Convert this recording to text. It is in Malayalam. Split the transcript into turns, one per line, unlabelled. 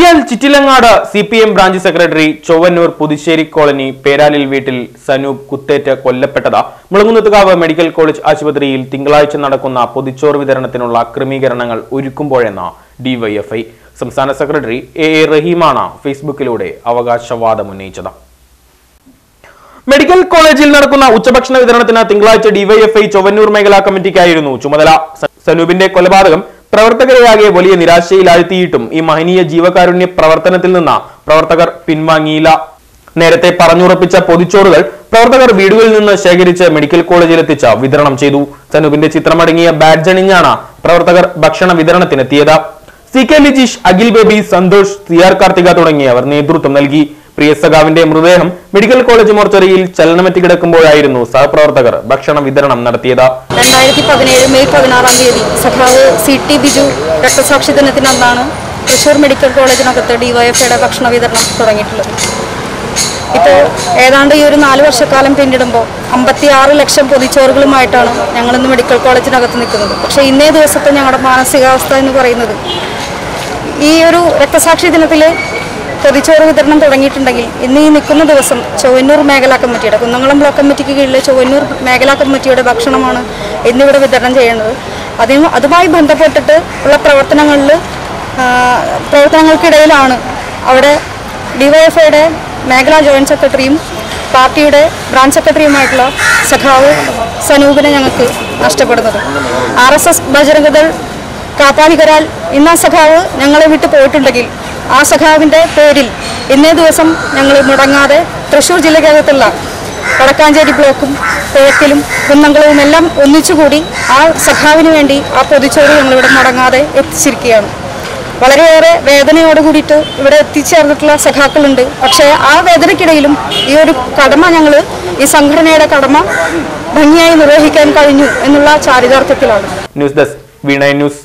കുറ്റിയാൽ Chittilangad C P M branch secretary Chowwannur Puthussery colony പേരാലിൽ വീട്ടിൽ സനൂപ് കുത്തേറ്റ് കൊല്ലപ്പെട്ടത് മുളങ്ങുന്നത്തുകാവ് മെഡിക്കൽ കോളേജ് ആശുപത്രിയിൽ തിങ്കളാഴ്ച നടക്കുന്ന പൊതിച്ചോറ് വിതരണത്തിനുള്ള ക്രമീകരണങ്ങൾ ഒരുക്കുമ്പോഴെന്ന ഡിവൈഎഫ്ഐ സംസ്ഥാന സെക്രട്ടറി എ എ റഹീമാണ് ഫേസ്ബുക്കിലൂടെ അവകാശവാദം ഉന്നയിച്ചത് മെഡിക്കൽ കോളേജിൽ നടക്കുന്ന ഉച്ചഭക്ഷണ വിതരണത്തിന് തിങ്കളാഴ്ച ഡിവൈഎഫ്ഐ ചൊവ്വന്നൂർ മേഖലാ കമ്മിറ്റിക്കായിരുന്നു ചുമതല സ- സനൂപിന്റെ കൊലപാതകം പ്രവർത്തകരെയാകെ വലിയ നിരാശയിലാഴ്ത്തിയിട്ടും ഈ മഹനീയ ജീവകാരുണ്യ പ്രവർത്തനത്തിൽ നിന്ന് പ്രവർത്തകർ പിൻവാങ്ങിയില്ല നേരത്തെ പറഞ്ഞുറപ്പിച്ച പൊതിച്ചോറുകൾ പ്രവർത്തകർ വീടുകളിൽ നിന്ന് ശേഖരിച്ച് മെഡിക്കൽ കോളേജിലെത്തിച്ച് വിതരണം ചെയ്തു സനൂപിന്റെ ചിത്രമടങ്ങിയ ബാഡ്ജ് അണിഞ്ഞാണ് പ്രവർത്തകർ ഭക്ഷണ വിതരണത്തിനെത്തിയത് C K Lijeesh Akhil Baby Santhosh C R Karthika തുടങ്ങിയവർ നേതൃത്വം നൽകി പ്രിയ സഖാവിന്റെ മൃതദേഹം മെഡിക്കൽ കോളേജ് മോർച്ചറിയിൽ ചലനമറ്റി കിടക്കുമ്പോഴായിരുന്നു സഹപ്രവർത്തകർ ഭക്ഷണ വിതരണം നടത്തിയത്
രണ്ടായിരത്തി പതിനേഴ് മെയ് പതിനാറാം തീയതി സഖാവ് സി ടി ബിജു രക്തസാക്ഷി ദിനത്തിനന്നാണ് തൃശൂർ മെഡിക്കൽ കോളേജിനകത്ത് ഡിവൈഎഫ്ഐയുടെ ഭക്ഷണ വിതരണം തുടങ്ങിയിട്ടുള്ളത് ഇപ്പോൾ ഏതാണ്ട് ഈ ഒരു നാല് വർഷക്കാലം പിന്നിടുമ്പോൾ അമ്പത്തി ആറ് ലക്ഷം പൊതിച്ചോറുകളുമായിട്ടാണ് ഞങ്ങളിന്ന് മെഡിക്കൽ കോളേജിനകത്ത് നിൽക്കുന്നത് പക്ഷേ ഇന്നേ ദിവസത്തെ ഞങ്ങളുടെ മാനസികാവസ്ഥ എന്ന് പറയുന്നത് ഈ ഒരു രക്തസാക്ഷി ദിനത്തിൽ പൊതിച്ചോറ് വിതരണം തുടങ്ങിയിട്ടുണ്ടെങ്കിൽ ഇന്ന് ഈ നിൽക്കുന്ന ദിവസം ചൊവ്വന്നൂർ മേഖലാ കമ്മിറ്റിയുടെ കുന്നംകുളം ബ്ലോക്ക് കമ്മിറ്റിക്ക് കീഴിലെ ചൊവ്വന്നൂർ മേഖലാ കമ്മിറ്റിയുടെ ഭക്ഷണമാണ് ഇന്നിവിടെ വിതരണം ചെയ്യുന്നത് അതിന് അതുമായി ബന്ധപ്പെട്ടിട്ട് ഉള്ള പ്രവർത്തനങ്ങളിൽ ആ, പ്രവർത്തനങ്ങൾക്കിടയിലാണ് അവിടെ ഡിവൈഎഫ്ഐയുടെ മേഖലാ ജോയിന്റ് സെക്രട്ടറിയും പാർട്ടിയുടെ ബ്രാഞ്ച് സെക്രട്ടറിയുമായിട്ടുള്ള സഖാവ് സനൂപിനെ ഞങ്ങൾക്ക് നഷ്ടപ്പെടുന്നത് ആർ എസ് എസ് ബജരംഗദൾ കാപ്പാലികരാൽ ഇന്ന് ആ സഖാവ് ഞങ്ങളെ വിട്ടു പോയിട്ടുണ്ടെങ്കിൽ ആ സഖാവിൻ്റെ പേരിൽ ഇന്നേ ദിവസം ഞങ്ങൾ മുടങ്ങാതെ തൃശ്ശൂർ ജില്ലയ്ക്കകത്തുള്ള വടക്കാഞ്ചേരി ബ്ലോക്കും കിഴക്കിലും കുന്നംകുളവും എല്ലാം ഒന്നിച്ചുകൂടി ആ സഖാവിന് വേണ്ടി ആ പൊതിച്ചോറ് ഞങ്ങളിവിടെ മുടങ്ങാതെ എത്തിച്ചിരിക്കുകയാണ് വളരെയേറെ വേദനയോട് കൂടിയിട്ട് ഇവിടെ എത്തിച്ചേർന്നിട്ടുള്ള സഖാക്കളുണ്ട് പക്ഷേ ആ വേദനയ്ക്കിടയിലും ഈ ഒരു കടമ ഞങ്ങൾ ഈ സംഘടനയുടെ കടമ ഭംഗിയായി നിർവഹിക്കാൻ കഴിഞ്ഞു എന്നുള്ള ചാരിതാർത്ഥ്യത്തിലാണ്
ന്യൂസ് ഡെസ്ക് വീണ ന്യൂസ്